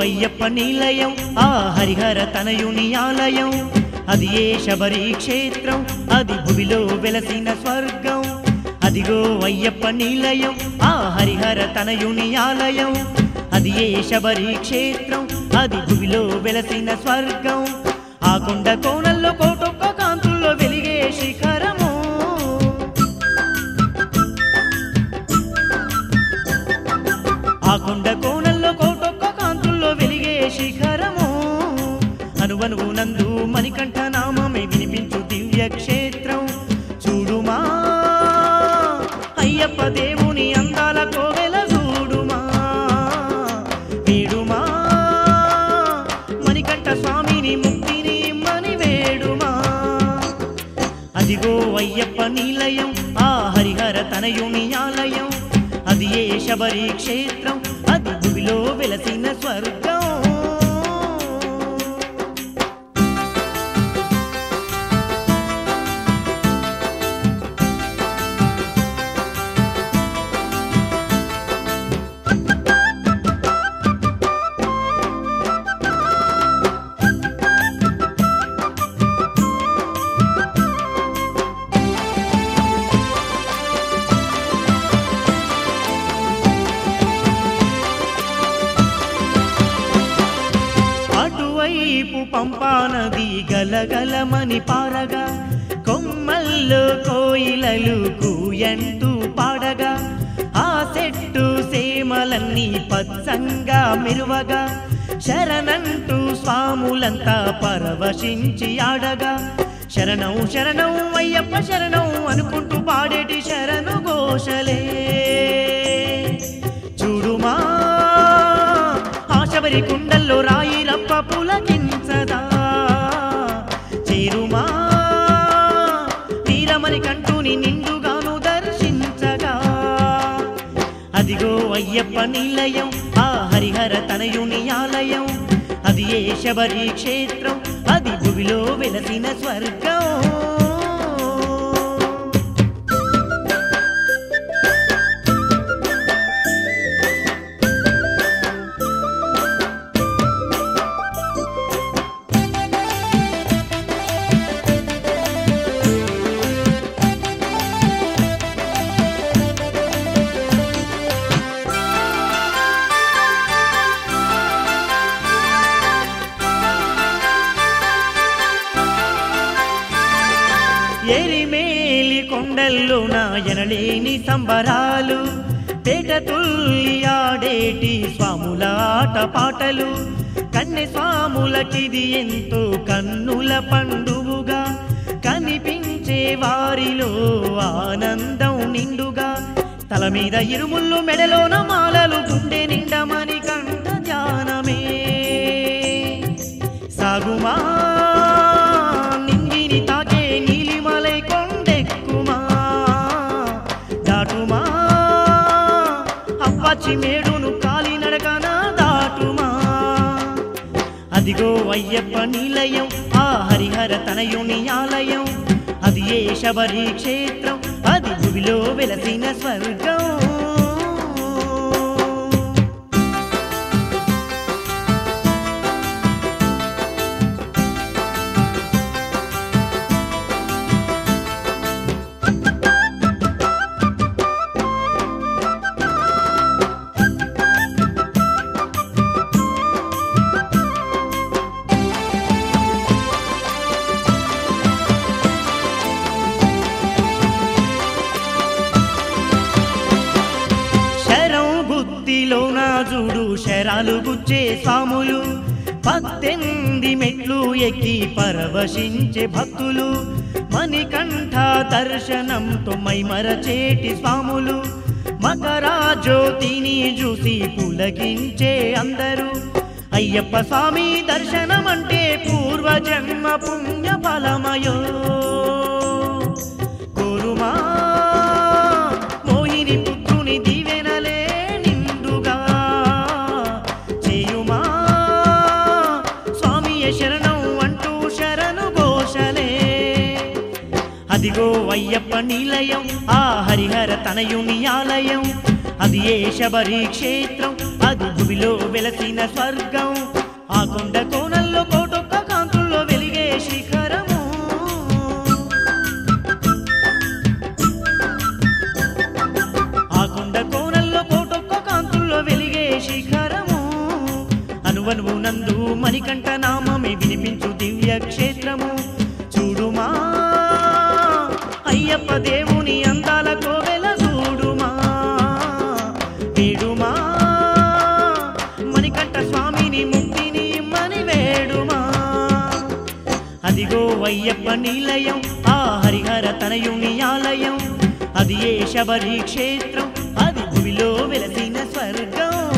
అయ్యప్ప నిలయం ఆ హరిహర తనయుని ఆలయం అది ఏ శబరి క్షేత్రం అది భువిలో వెలసిన స్వర్గం అదిగో అయ్యప్ప నిలయం ఆ హరిహర తనయుని ఆలయం అది ఏ శబరి క్షేత్రం అది భువిలో వెలసిన స్వర్గం ఆ కొండ కోణంలో కోటొక్క కాంతుల్లో వెలిగే శిఖరము ఆ కొండ కోణంలో కోటొక్క కాంతుల్లో వెలిగే శిఖరము అనువనువు నందు మణికంఠ నామమే వినిపించు దివ్య క్షేత్రం చూడుమా అయ్యప్ప దేవుని అందాల కోవెల చూడుమా వేడుమా మణికంఠ స్వామిని ముక్తిని ఇమ్మని వేడుమా అదిగో అయ్యప్ప నిలయం ఆ హరిహర తనయుని ఆలయం అది ఏ శబరి క్షేత్రం అది భూమిలో వెలసిన స్వర్గం అటువైపు పంపా నది గలగలమని పారగా కొమ్మల్లో కోయిలలు కూయంటూ పాడగా ఆ చెట్టు సేమలన్నీ పచ్చంగా మెరువగా శరణంటూ స్వాములంతా పరవశించి ఆడగా శరణం శరణం అయ్యప్ప శరణం అనుకుంటూ పాడేటి శరణు ఘోషలే చూడుమా ఆ శబరి కుండల్లో రాయి రప్ప పులకించదా చేరుమా వీరమణి కంటూని నిండుగాను దర్శించగా అదిగో అయ్యప్ప నిలయం ఆ హరిహర తనయుని ఆలయం అది ఏ శబరి క్షేత్రం అది భువిలో వెలసిన స్వర్గం ఎరిమేలి కొండల్లో నాయనలేని సంబరాలు పేట తుల్లి ఆడేటి స్వాముల ఆట పాటలు కన్నె స్వాములకిది ఎంతో కన్నుల పండువుగా కనిపించే వారిలో ఆనందం నిండుగా తల మీద ఇరుముళ్ళు మెడలోన మాలలు గుండె నిండమని కంట ధ్యానమే సాగుమా నింగిని తాకే నీలిమలై కొండెక్కుమా దాటుమా అవ్వచ్చి మేడును కాలినడకన దాటుమా అదిగో అయ్యప్ప నిలయం ఆ హరిహర తనయుని ఆలయం అది ఏ శబరి క్షేత్రం అది భూమిలో వెలసిన స్వర్గం శరం బుద్ధిలో నా చూడు శరాలు గుచ్చే స్వాములు పద్దెనిమిది మెట్లు ఎక్కి పరవశించే భక్తులు మణికంఠ దర్శనంతో మైమరచేటి స్వాములు మకరా జ్యోతిని చూసి పులకించే అందరూ అయ్యప్ప స్వామి దర్శనం అంటే పూర్వజన్మ పుణ్య ఫలమయో కోరుమా మోహిని పుత్రుని దీవెనలే నిండుగా చేయుమా స్వామియ శరణం అంటూ శరణు ఘోషలే అదిగో అయ్యప్ప నిలయం ఆ హరిహర తనయుని ఆలయం అది ఏ శబరి క్షేత్రం అది భూమిలో వెలసిన స్వర్గం ఆ కొండ కోణంలో కోటొక్క కాంతుల్లో వెలిగే శిఖరము ఆ కొండ కోణంలో కోటొక్క కాంతుల్లో వెలిగే శిఖరము అనువనువు నందు మణికంఠ నామమే వినిపించు దివ్య క్షేత్రము చూడుమా అయ్యప్ప దేవుని అందాల కోవెల చూడుమా వేడుమా మణికంఠ స్వామిని ముక్తిని ఇమ్మని వేడుమా అదిగో అయ్యప్ప నిలయం ఆ హరిహర తనయుని ఆలయం అది ఏ శబరి క్షేత్రం అది భూమిలో వెలసిన స్వర్గం